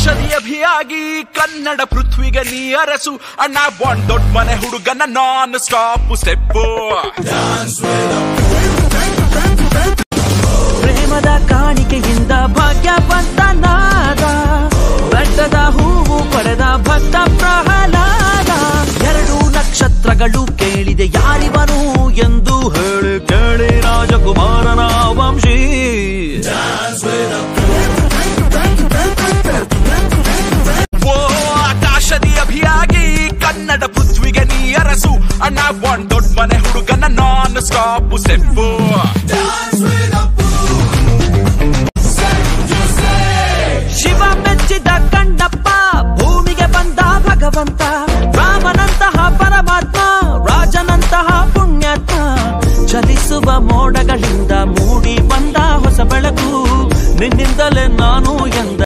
ಆಕಾಶದಿ ಅಭಿಯಾಗಿ ಕನ್ನಡ ಪೃಥ್ವಿಗೆ ನೀ ಅರಸು ಅಣ್ಣ ಬಾಂಡ್ ದೊಡ್ಡ ಮನೆ ಹುಡುಗನ ನಾನ್ ಸ್ಟಾಪ್ ಸ್ಟೆಪ್ಪು ಪ್ರೇಮದ ಕಾಣಿಕೆಯಿಂದ ಭಾಗ್ಯ ಬಂತ ನಾದ ಬೆಟ್ಟದ ಹೂವು ಪಡೆದ ಭಕ್ತ ಪ್ರಹ್ಲಾದ ಎರಡು ನಕ್ಷತ್ರಗಳು ಕೇಳಿದೆ ಯಾರಿವನು ಎಂದು ಹೇಳಿ ಕೇಳಿ ರಾಜಕುಮಾರನ ವಂಶಿ ಓ ಆಕಾಶದಿ ಅಭಿಯಾಗಿ ಕನ್ನಡ ಪೃಥ್ವಿಗೆ ನೀ ಅರಸು ಅಣ್ಣ ಬಾಂಡ್ ದೊಡ್ಡ ಮನೆ ಹುಡುಗನ ನಾನ್ ಸ್ಟಾಪ್ ಸ್ಟೆಪ್ಪು ಶಿವ ಮೆಚ್ಚಿದ ಕಂಡಪ್ಪ ಭೂಮಿಗೆ ಬಂದ ಭಗವಂತ ರಾಮನಂತಹ ಪರಮಾತ್ಮ ರಾಜನಂತಹ ಪುಣ್ಯಾತ್ಮ ಚಲಿಸುವ ಮೋಡಗಳಿಂದ ಮೂಡಿ ಬಂದ ಹೊಸ ಬೆಳಕು ನಿನ್ನಿಂದಲೇ ನಾನು ಎಂದ